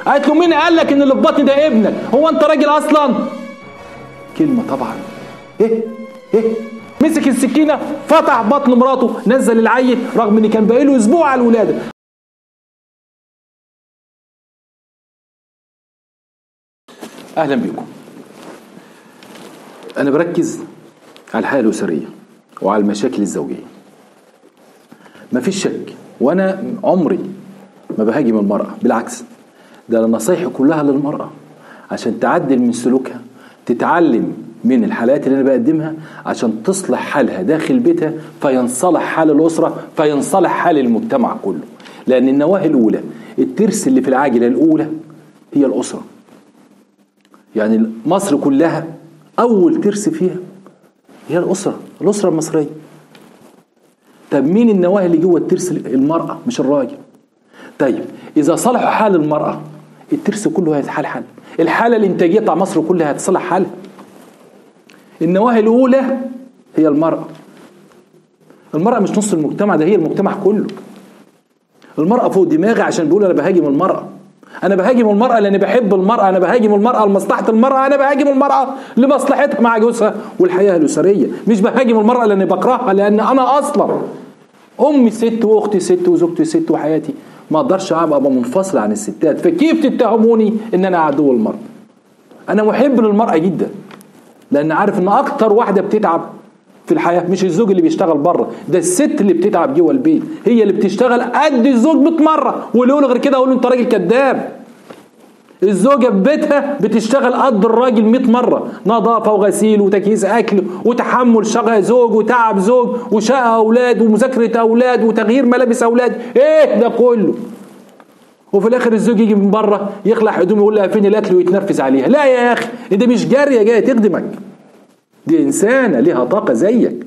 قالت له مين قال لك ان اللي في بطني ده ابنك هو انت راجل اصلا كلمه طبعا ايه ايه مسك السكينه فتح بطن مراته نزل العيل رغم ان كان باقي له اسبوع على الولاده اهلا بكم انا بركز على الحياه الاسريه وعلى المشاكل الزوجيه مفيش شك وانا عمري ما بهاجم المراه بالعكس ده نصايحي كلها للمراه عشان تعدل من سلوكها تتعلم من الحالات اللي انا بقدمها عشان تصلح حالها داخل بيتها فينصلح حال الاسره فينصلح حال المجتمع كله لان النواهي الاولى الترس اللي في العاجله الاولى هي الاسره يعني مصر كلها اول ترس فيها هي الاسره الاسره المصريه طب مين النواهي اللي جوه الترس المراه مش الراجل طيب اذا صلحوا حال المراه الترس كله هيتحل حل الحاله الانتاجيه بتاع مصر كلها هتصلح حالها النواهي الاولى هي المراه المراه مش نص المجتمع ده هي المجتمع كله المراه فوق دماغي عشان بيقول انا بهاجم المراه انا بهاجم المراه لاني بحب المراه انا بهاجم المراه لمصلحه المراه انا بهاجم المراه لمصلحتها مع جوزها والحياه الاسريه مش بهاجم المراه لاني بكرهها لان انا اصلا امي ست واختي ست وزوجتي ست وحياتي ما اقدرش ابقى منفصل عن الستات فكيف تتهموني ان انا عدو المراه انا محب للمراه جدا لان عارف ان اكتر واحده بتتعب في الحياه مش الزوج اللي بيشتغل بره ده الست اللي بتتعب جوه البيت هي اللي بتشتغل قد الزوج 100 مره واللي يقول غير كده اقول له انت راجل كذاب الزوجه في بيتها بتشتغل قد الراجل 100 مره نظافه وغسيل وتجهيز اكل وتحمل شقى زوج وتعب زوج وشقى اولاد ومذاكره اولاد وتغيير ملابس اولاد ايه ده كله وفي الاخر الزوج يجي من بره يخلع هدومه يقول لها فين الاكل ويتنرفز عليها لا يا اخي انت مش جاريه جايه تخدمك دي انسانه ليها طاقه زيك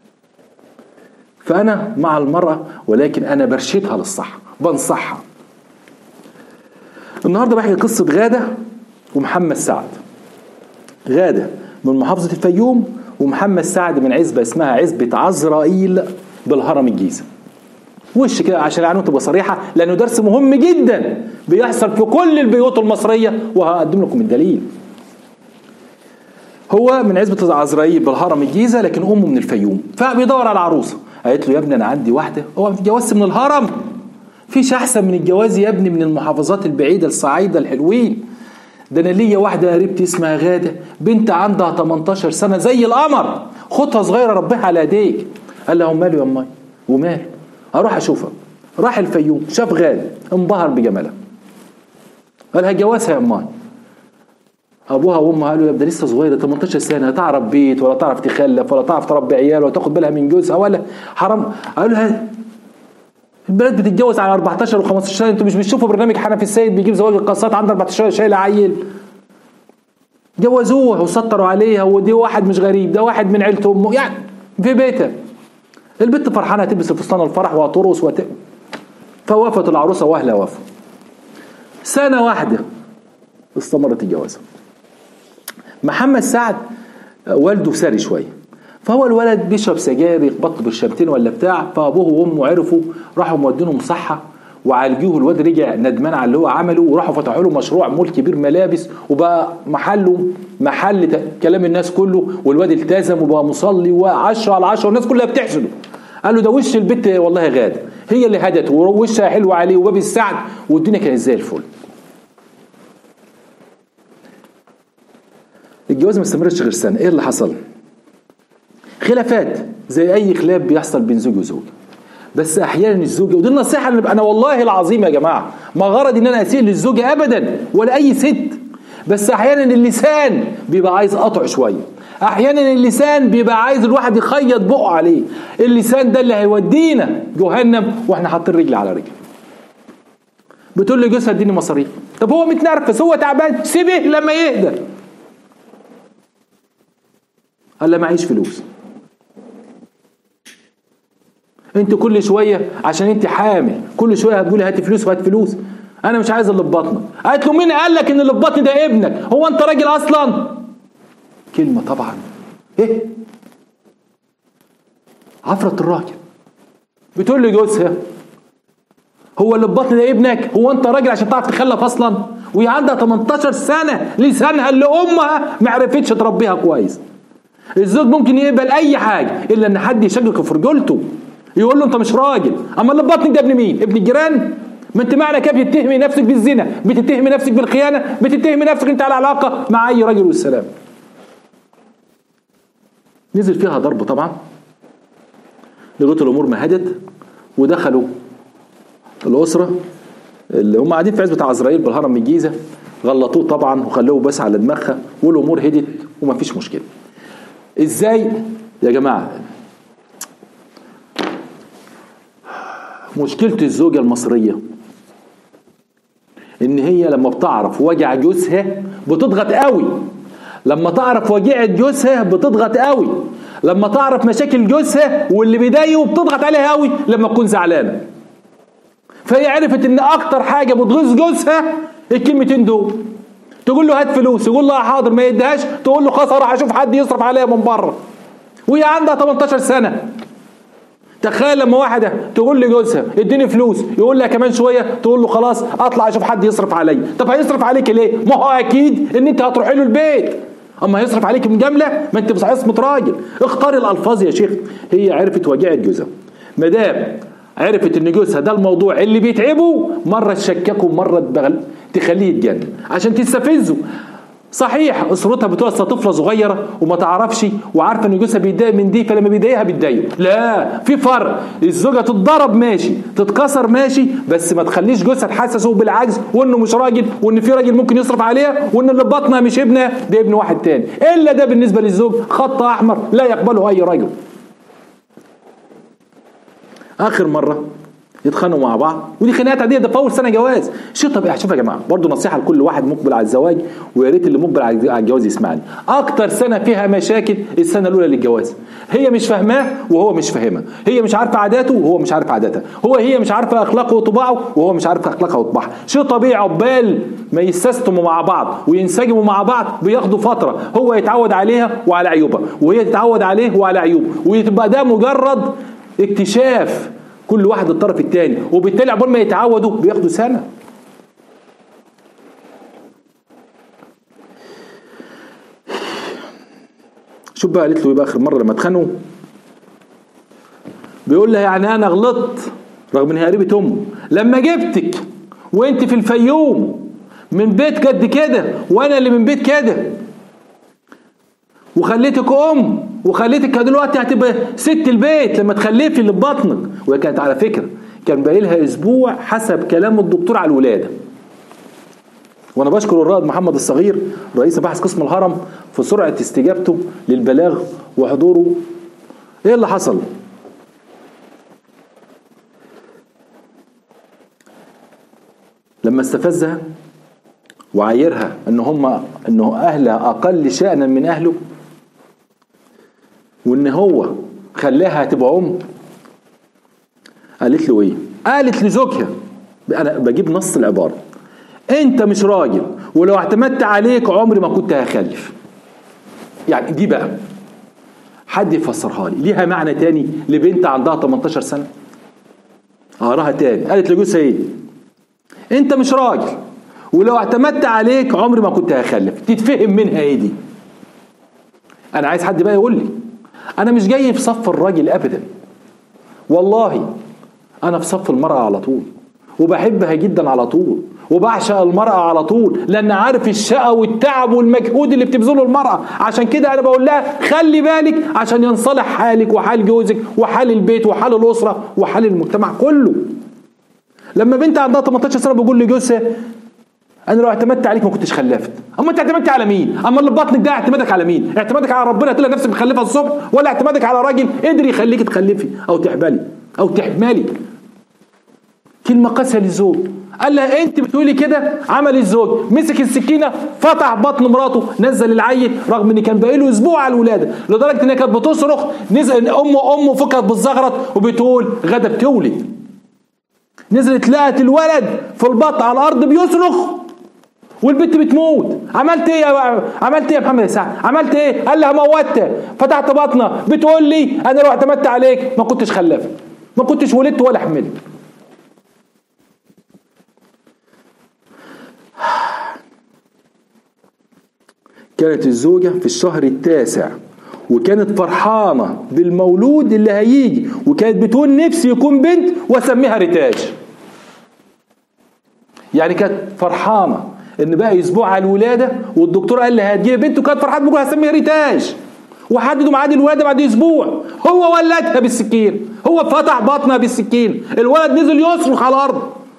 فانا مع المراه ولكن انا برشدها للصح بنصحها النهارده بحكي قصه غاده ومحمد سعد غاده من محافظه الفيوم ومحمد سعد من عزبه اسمها عزبه عزرائيل بالهرم الجيزه وش كده عشان العنوان تبقى صريحه لانه درس مهم جدا بيحصل في كل البيوت المصريه وهقدم لكم الدليل هو من عزبة عزرائيل بالهرم الجيزة لكن أمه من الفيوم فبيدور على عروسة قالت له يا ابني أنا عندي واحدة هو ما تتجوزش من الهرم فيش أحسن من الجواز يا ابني من المحافظات البعيدة الصعايدة الحلوين ده أنا ليا واحدة قريبتي اسمها غادة بنت عندها 18 سنة زي القمر خدها صغيرة ربيها على ايديك قال لها ماله يا أمي وماله أروح أشوفها راح الفيوم شاف غادة انبهر بجمالها قال هجوزها يا أمي ابوها وامها قالوا يا ده لسه صغيره 18 سنه لا تعرف بيت ولا تعرف تخلف ولا تعرف تربي عيال ولا تاخد بالها من جوزها ولا حرام قالوا لها البنات بتتجوز على 14 و15 سنه انتوا مش بتشوفوا برنامج حنفي السيد بيجيب زواج القصات عنده 14 شايله عيل جوزوها وسطروا عليها ودي واحد مش غريب ده واحد من عيلته امه يعني في بيتها البنت فرحانه تلبس فستان الفرح وترقص وت... فوافت العروسه واهلها وافوا سنه واحده استمرت الجوازه محمد سعد والده ساري شويه فهو الولد بيشرب سجاير يخبط برشامتين ولا بتاع فابوه وامه عرفوا راحوا مودينه مصحه وعالجوه الواد رجع ندمان على اللي هو عمله وراحوا فتحوا له مشروع مول كبير ملابس وبقى محله محل كلام الناس كله والواد التزم وبقى مصلي و10 على 10 والناس كلها بتحسده قال له ده وش البت والله غاده هي اللي هدت ووشها حلو عليه وباب السعد والدنيا كانت زي الفل الجواز ما استمرش غير سنه ايه اللي حصل خلافات زي اي خلاف بيحصل بين زوج وزوج بس احيانا الزوجه ودي النصيحه اللي انا والله العظيم يا جماعه ما غرض ان انا اسيء للزوجه ابدا ولا اي ست بس احيانا اللسان بيبقى عايز قطع شويه احيانا اللسان بيبقى عايز الواحد يخيط بقه عليه اللسان ده اللي هيودينا جهنم واحنا حاطين رجل على رجل بتقول لي جوزها اديني مصاريف طب هو متنرفز هو تعبان سيبه لما يهدى قال لا معيش فلوس انت كل شويه عشان انت حامل كل شويه هتقولي هات فلوس وهات فلوس انا مش عايز اللي في بطنك قالت له مين قال لك ان اللي في بطني ده ابنك هو انت راجل اصلا كلمه طبعا ايه عفرة الراجل بتقول لي جوزها هو اللي في بطني ده ابنك هو انت راجل عشان تعرف تخلف اصلا وهي عندها 18 سنه لسانها اللي امها ما عرفتش تربيها كويس الزوج ممكن يقبل اي حاجه الا ان حد يشكك في رجولته يقول له انت مش راجل اما اللي بطنك ده ابن مين ابن الجيران ما انت معنى كده بتتهمي نفسك بالزنا بتتهمي نفسك بالخيانه بتتهمي نفسك انت على علاقه مع اي راجل والسلام نزل فيها ضرب طبعا لغايه الامور ما هدت ودخلوا الاسره اللي هم قاعدين في عزبه عزرائيل بالهرم من الجيزه غلطوه طبعا وخلوه بس على دماغها والامور هدت وما فيش مشكله ازاي يا جماعه مشكله الزوجه المصريه ان هي لما بتعرف وجع جوزها بتضغط قوي لما تعرف وجيعة جوزها بتضغط قوي لما تعرف مشاكل جوزها واللي بيضايقه بتضغط عليها قوي لما تكون زعلانه فهي عرفت ان اكتر حاجه بتغيظ جوزها الكلمتين دول تقول له هات فلوس يقول لها حاضر ما يديهاش تقول له خلاص اروح اشوف حد يصرف عليا من بره وهي عندها 18 سنه تخيل لما واحده تقول لجوزها اديني فلوس يقول لها كمان شويه تقول له خلاص اطلع اشوف حد يصرف عليا طب هيصرف عليك ليه ما هو اكيد ان انت هتروحي له البيت اما هيصرف عليك مجامله ما انت مش عصمه راجل اختار الالفاظ يا شيخ هي عرفت وجعه جوزها ما دام عرفت ان جوزها ده الموضوع اللي بيتعبه مره تشككه مره تبغل تخليه يتجنن عشان تستفزه صحيح اسرتها بتوصى طفله صغيره وما تعرفش وعارفه ان جوزها بيتضايق من دي فلما بيضايقها بيتضايق لا في فرق الزوجه تتضرب ماشي تتكسر ماشي بس ما تخليش جوزها تحسسه بالعجز وانه مش راجل وان في راجل ممكن يصرف عليها وان اللي بطنها مش ابنها ده ابن واحد تاني الا ده بالنسبه للزوج خط احمر لا يقبله اي رجل اخر مره يتخانقوا مع بعض ودي خناقات عاديه ده في اول سنه جواز شيء طبيعي شوف يا جماعه برضه نصيحه لكل واحد مقبل على الزواج ويا ريت اللي مقبل على الجواز يسمعني اكتر سنه فيها مشاكل السنه الاولى للجواز هي مش فاهماه وهو مش فاهمها هي مش عارفه عاداته وهو مش عارف عاداتها هو هي مش عارفه اخلاقه وطباعه وهو مش عارف اخلاقها وطباعها شيء طبيعي عقبال ما يستسلموا مع بعض وينسجموا مع بعض بياخدوا فتره هو يتعود عليها وعلى عيوبها وهي تتعود عليه وعلى عيوبه ويبقى ده مجرد اكتشاف كل واحد الطرف الثاني وبالتالي عقبال ما يتعودوا بياخدوا سنه شوف بقى قالت له ايه بقى اخر مره لما اتخانقوا بيقول لها يعني انا غلطت رغم ان هي قريبه امه لما جبتك وانت في الفيوم من بيت قد كده وانا اللي من بيت كده وخليتك ام وخليتك دلوقتي هتبقى ست البيت لما تخلفي اللي في بطنك وهي كانت على فكره كان باقي لها اسبوع حسب كلام الدكتور على الولاده وانا بشكر الرائد محمد الصغير رئيس بحث قسم الهرم في سرعه استجابته للبلاغ وحضوره ايه اللي حصل لما استفزها وعايرها ان هم انه اهلها اقل شأنا من اهله وان هو خلاها تبقى ام قالت له ايه قالت لزوجها انا بجيب نص العباره انت مش راجل ولو اعتمدت عليك عمري ما كنت هخلف يعني دي بقى حد يفسرها لي ليها معنى تاني لبنت عندها 18 سنه اقراها تاني قالت لجوزها ايه انت مش راجل ولو اعتمدت عليك عمري ما كنت هخلف تتفهم منها ايه دي انا عايز حد بقى يقول لي انا مش جاي في صف الراجل ابدا والله انا في صف المرأة على طول وبحبها جدا على طول وبعشق المرأة على طول لأن عارف الشقة والتعب والمجهود اللي بتبذله المرأة عشان كده أنا بقول لها خلي بالك عشان ينصلح حالك وحال جوزك وحال البيت وحال الأسرة وحال المجتمع كله لما بنت عندها 18 سنة بقول لجوزها انا لو اعتمدت عليك ما كنتش خلفت اما انت اعتمدت على مين اما اللي بطنك ده اعتمادك على مين اعتمادك على ربنا تلاقي نفسك مخلفه الصبح ولا اعتمادك على راجل قدر يخليك تخلفي او تحبلي او تحملي كلمه قاسيه للزوج قال لها انت بتقولي كده عمل الزوج مسك السكينه فتح بطن مراته نزل العيل رغم ان كان باقي له اسبوع على الولاده لدرجه ان كانت بتصرخ نزل امه امه فكت بالزغرط وبتقول غدا بتولد نزلت لقت الولد في البطن على الارض بيصرخ والبنت بتموت عملت ايه يا عملت ايه يا محمد سعد عملت ايه قال لها موتها فتحت بطنها بتقول لي انا لو اعتمدت عليك ما كنتش خلفت ما كنتش ولدت ولا حملت كانت الزوجة في الشهر التاسع وكانت فرحانة بالمولود اللي هيجي وكانت بتقول نفسي يكون بنت واسميها ريتاج يعني كانت فرحانة ان بقى اسبوع على الولادة والدكتور قال لي هتجيب بنت وكانت فرحانة بكره هسميها ريتاج وحددوا ميعاد الولاده بعد اسبوع هو ولدها بالسكين هو فتح بطنها بالسكين الولد نزل يصرخ على الارض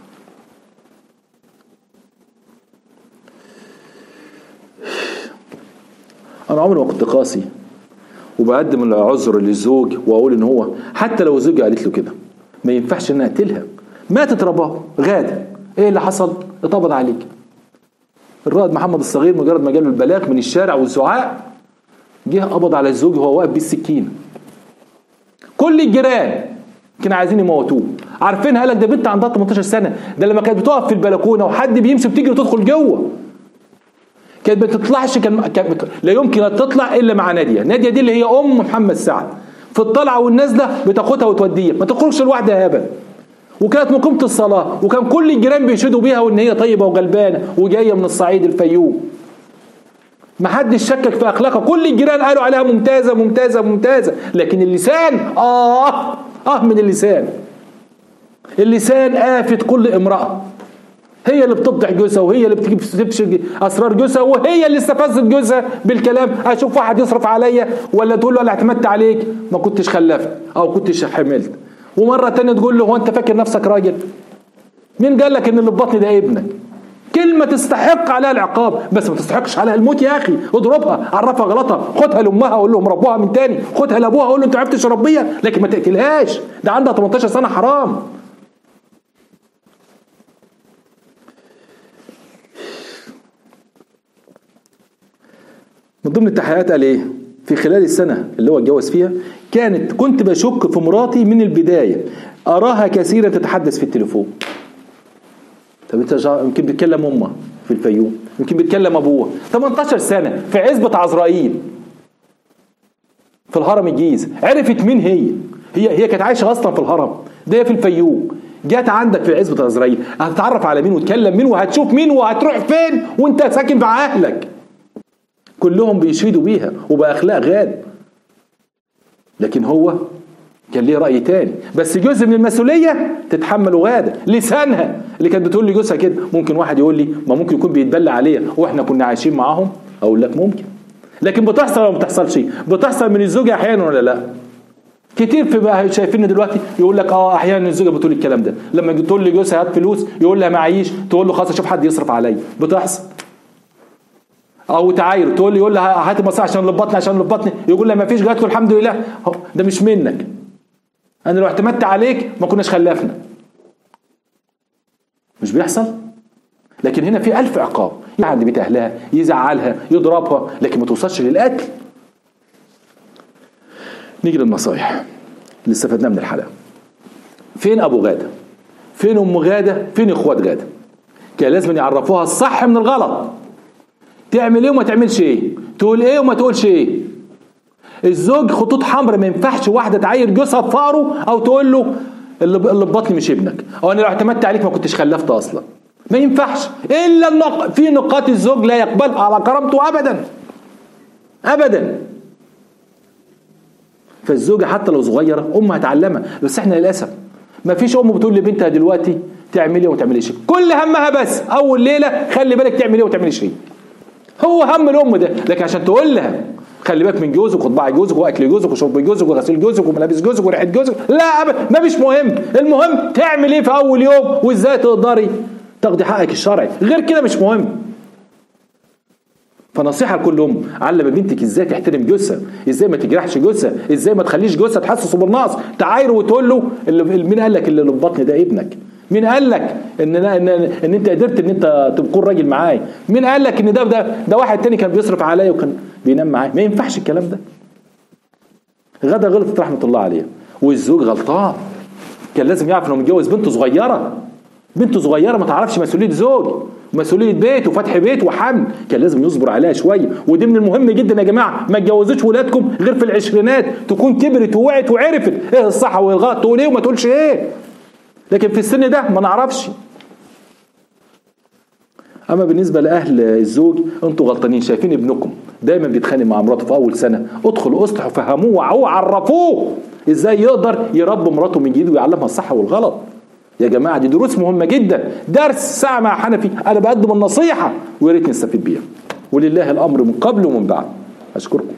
انا عمري ما كنت قاسي وبقدم العذر للزوج واقول ان هو حتى لو الزوجه قالت له كده ما ينفعش ان اقتلها ماتت رباه غاده ايه اللي حصل اتقبض عليك الرائد محمد الصغير مجرد ما جاله البلاغ من الشارع والزعاق جه قبض على الزوج وهو واقف بالسكينه كل الجيران كانوا عايزين يموتوه عارفين قال لك ده بنت عندها 18 سنه ده لما كانت بتقف في البلكونه وحد بيمشي بتجري تدخل جوه كانت ما بتطلعش كان لا يمكن ان تطلع الا مع ناديه ناديه دي اللي هي ام محمد سعد في الطلعه والنازله بتاخدها وتوديها ما تخرجش لوحدها ابدا وكانت مقيمه الصلاه وكان كل الجيران بيشهدوا بيها وان هي طيبه وغلبانه وجايه من الصعيد الفيوم ما حدش شكك في اخلاقها كل الجيران قالوا عليها ممتازه ممتازه ممتازه لكن اللسان اه اه من اللسان اللسان آفة كل امرأة هي اللي بتفضح جوزها وهي اللي بتجيب تفشي اسرار جوزها وهي اللي استفزت جوزها بالكلام اشوف واحد يصرف عليا ولا تقول له انا اعتمدت عليك ما كنتش خلفت او كنتش حملت ومره تانية تقول له هو انت فاكر نفسك راجل مين قال لك ان اللي في بطني ده ابنك كلمة تستحق عليها العقاب بس ما تستحقش عليها الموت يا أخي اضربها عرفها غلطها خدها لأمها وقول لهم ربوها من تاني خدها لأبوها وقول له أنت عرفتش ربيها لكن ما تقتلهاش ده عندها 18 سنة حرام من ضمن التحقيقات قال ايه في خلال السنة اللي هو اتجوز فيها كانت كنت بشك في مراتي من البداية أراها كثيرا تتحدث في التليفون طب انت يمكن بيتكلم امها في الفيوم يمكن بيتكلم ابوها 18 سنه في عزبه عزرائيل في الهرم الجيزه عرفت مين هي هي هي كانت عايشه اصلا في الهرم ده في الفيوم جت عندك في عزبه عزرائيل هتتعرف على مين وتكلم مين وهتشوف مين وهتروح فين وانت ساكن مع اهلك كلهم بيشيدوا بيها وباخلاق غاد لكن هو كان ليه رأي تاني بس جزء من المسؤولية تتحمل غادة لسانها اللي كانت بتقول لي جوزها كده ممكن واحد يقول لي ما ممكن يكون بيتبلى عليا واحنا كنا عايشين معاهم اقول لك ممكن لكن بتحصل ولا ما بتحصلش بتحصل من الزوجة احيانا ولا لا كتير في بقى شايفين دلوقتي يقول لك اه احيانا الزوجه بتقول الكلام ده لما تقول لي جوزها هات فلوس يقول لها معيش تقول له خلاص اشوف حد يصرف عليا بتحصل او تعاير تقول لي يقول لها هات مصاري عشان لبطني عشان لبطني يقول لها ما فيش قالت له الحمد لله ده مش منك انا لو اعتمدت عليك ما كناش خلفنا مش بيحصل لكن هنا في ألف عقاب يعدي بيت أهلها يزعلها يضربها لكن ما توصلش للقتل نيجي للنصايح اللي استفدناها من الحلقة فين أبو غادة فين أم غادة فين إخوات غادة كان لازم يعرفوها الصح من الغلط تعمل ايه وما تعملش ايه تقول ايه وما تقولش ايه الزوج خطوط حمراء ما ينفعش واحده تعاير جوزها بفاره او تقول له اللي اللي في بطني مش ابنك او انا لو اعتمدت عليك ما كنتش خلفت اصلا ما ينفعش الا النق... في نقاط الزوج لا يقبلها على كرامته ابدا ابدا فالزوجه حتى لو صغيره امها هتعلمها بس احنا للاسف ما فيش ام بتقول لبنتها دلوقتي تعملي وما تعمليش كل همها بس اول ليله خلي بالك تعملي وما تعمليش ايه هو هم الام ده لكن عشان تقول لها خلي بالك من جوزك وطباع جوزك واكل جوزك وشرب جوزك وغسيل جوزك وملابس جوزك وريحه جوزك لا ابدا ما مش مهم المهم تعمل ايه في اول يوم وازاي تقدري تاخدي حقك الشرعي غير كده مش مهم فنصيحة لكل أم علم بنتك ازاي تحترم جوزها ازاي ما تجرحش جوزها ازاي ما تخليش جوزها تحسسه بالنقص تعايره وتقول له اللي مين قال لك اللي في بطني ده ابنك مين قال لك ان ان ان انت قدرت ان انت تكون راجل معايا مين قال لك ان ده ده ده واحد تاني كان بيصرف عليا وكان بينام معايا ما ينفعش الكلام ده غدا غلطت رحمه الله عليها والزوج غلطان كان لازم يعرف انه متجوز بنت صغيره بنت صغيره ما تعرفش مسؤوليه زوج مسؤوليه بيت وفتح بيت وحمل كان لازم يصبر عليها شويه ودي من المهم جدا يا جماعه ما تجوزوش ولادكم غير في العشرينات تكون كبرت ووعت وعرفت ايه الصح والغلط تقول ايه وما تقولش ايه لكن في السن ده ما نعرفش اما بالنسبه لاهل الزوج انتوا غلطانين شايفين ابنكم دايما بيتخانق مع مراته في اول سنه ادخلوا اصلحوا فهموه وعوه عرفوه ازاي يقدر يربي مراته من جديد ويعلمها الصح والغلط يا جماعه دي دروس مهمه جدا درس ساعه مع حنفي انا بقدم النصيحه ويا ريت نستفيد بيها ولله الامر من قبل ومن بعد اشكركم